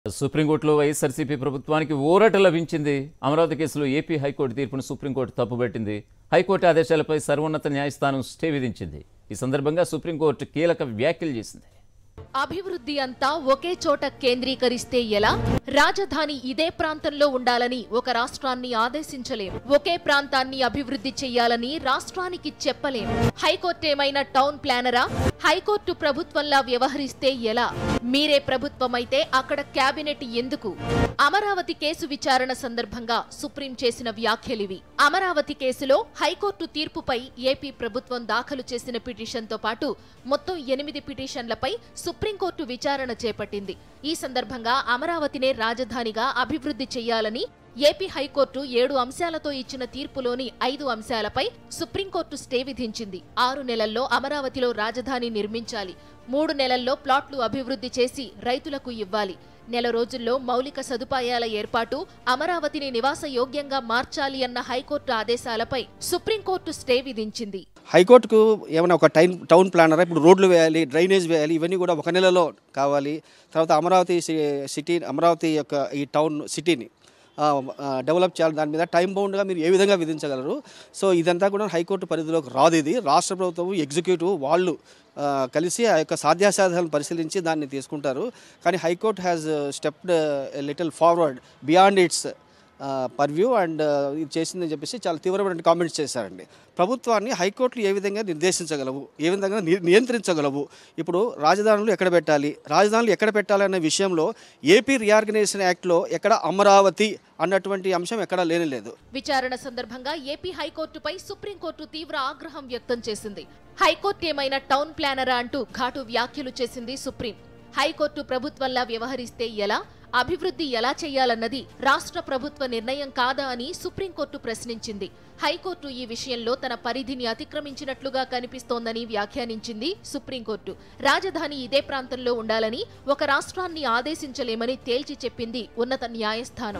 సుప్రీంకోర్టులో వైఎస్ఆర్సీపీ ప్రభుత్వానికి ఊరట లభించింది అమరావతి కేసులో ఏపీ హైకోర్టు తీర్పును సుప్రీంకోర్టు తప్పుబట్టింది హైకోర్టు ఆదేశాలపై సర్వోన్నత న్యాయస్థానం స్టే విధించింది ఈ సందర్భంగా సుప్రీంకోర్టు కీలక వ్యాఖ్యలు చేసింది అభివృద్ధి అంతా ఒకే చోట కేంద్రీకరిస్తే ఎలా రాజధాని ఇదే ప్రాంతంలో ఉండాలని ఒక రాష్ట్రాన్ని ఆదేశించలేం ఒకే ప్రాంతాన్ని అభివృద్ధి చెయ్యాలని రాష్ట్రానికి చెప్పలేం హైకోర్టు ఏమైనా టౌన్ ప్లానరా హైకోర్టు ప్రభుత్వంలా వ్యవహరిస్తే ఎలా మీరే ప్రభుత్వమైతే అక్కడ కేబినెట్ ఎందుకు అమరావతి కేసు విచారణ సందర్భంగా సుప్రీం చేసిన వ్యాఖ్యలివి అమరావతి కేసులో హైకోర్టు తీర్పుపై ఏపీ ప్రభుత్వం దాఖలు చేసిన పిటిషన్తో పాటు మొత్తం ఎనిమిది పిటిషన్లపై సుప్రీంకోర్టు విచారణ చేపట్టింది ఈ సందర్భంగా అమరావతినే రాజధానిగా అభివృద్ధి చేయాలని ఏపీ హైకోర్టు ఏడు అంశాలతో ఇచ్చిన తీర్పులోని ఐదు అంశాలపై సుప్రీంకోర్టు స్టే విధించింది ఆరు నెలల్లో అమరావతిలో రాజధాని నిర్మించాలి మూడు నెలల్లో ప్లాట్లు అభివృద్ధి చేసి రైతులకు ఇవ్వాలి నెల రోజుల్లో మౌలిక సదుపాయాల ఏర్పాటు అమరావతిని నివాస యోగ్యంగా మార్చాలి అన్న హైకోర్టు ఆదేశాలపై సుప్రీంకోర్టు స్టే విధించింది హైకోర్టుకు ఏమైనా ఒక టైన్ టౌన్ ప్లానర్ ఇప్పుడు రోడ్లు వేయాలి డ్రైనేజ్ వేయాలి ఇవన్నీ కూడా ఒక నెలలో కావాలి తర్వాత అమరావతి సి- సిటీ అమరావతి యొక్క ఈ టౌన్ సిటీని ఆ, ఆ, డెవలప్ చేయాలి దాని మీద టైం బౌండ్గా మీరు ఏ విధంగా విధించగలరు సో ఇదంతా కూడా హైకోర్టు పరిధిలోకి రాదు ఇది రాష్ట్ర ప్రభుత్వం ఎగ్జిక్యూటివ్ వాళ్ళు ఆ, కలిసి ఆ యొక్క సాధ్యాసాధ్యాలను పరిశీలించి దాన్ని తీసుకుంటారు కానీ high court has stepped little forward beyond its purview and ఇది చేసిందని చెప్పేసి చాలా తీవ్రమైన కామెంట్స్ చేశారండి ప్రభుత్వాన్ని హైకోర్టులు ఏ విధంగా నిర్దేశించగలవు ఏ విధంగా ని- నియంత్రించగలవు ఇప్పుడు రాజధానులు ఎక్కడ పెట్టాలి రాజధానులు ఎక్కడ పెట్టాలి అనే విషయంలో ఏపీ రీఆర్గనైజేషన్ యాక్ట్లో ఎక్కడ అమరావతి అన్నటువంటి అంశం ఎక్కడా లేని లేదు విచారణ సందర్భంగా ఏపీ హైకోర్టుపై సుప్రీంకోర్టు తీవ్ర ఆగ్రహం వ్యక్తం చేసింది హైకోర్టు ఏమైనా టౌన్ ప్లానరా అంటూ ఘాటు వ్యాఖ్యలు చేసింది సుప్రీం హైకోర్టు ప్రభుత్వంలా వ్యవహరిస్తే ఎలా అభివృద్ధి ఎలా చేయాలన్నది రాష్ట్ర ప్రభుత్వ నిర్ణయం కాదా అని సుప్రీంకోర్టు ప్రశ్నించింది హైకోర్టు ఈ విషయంలో తన పరిధిని అతిక్రమించినట్లుగా కనిపిస్తోందని వ్యాఖ్యానించింది సుప్రీంకోర్టు రాజధాని ఇదే ప్రాంతంలో ఉండాలని ఒక రాష్ట్రాన్ని ఆదేశించలేమని తేల్చి చెప్పింది ఉన్నత న్యాయస్థానం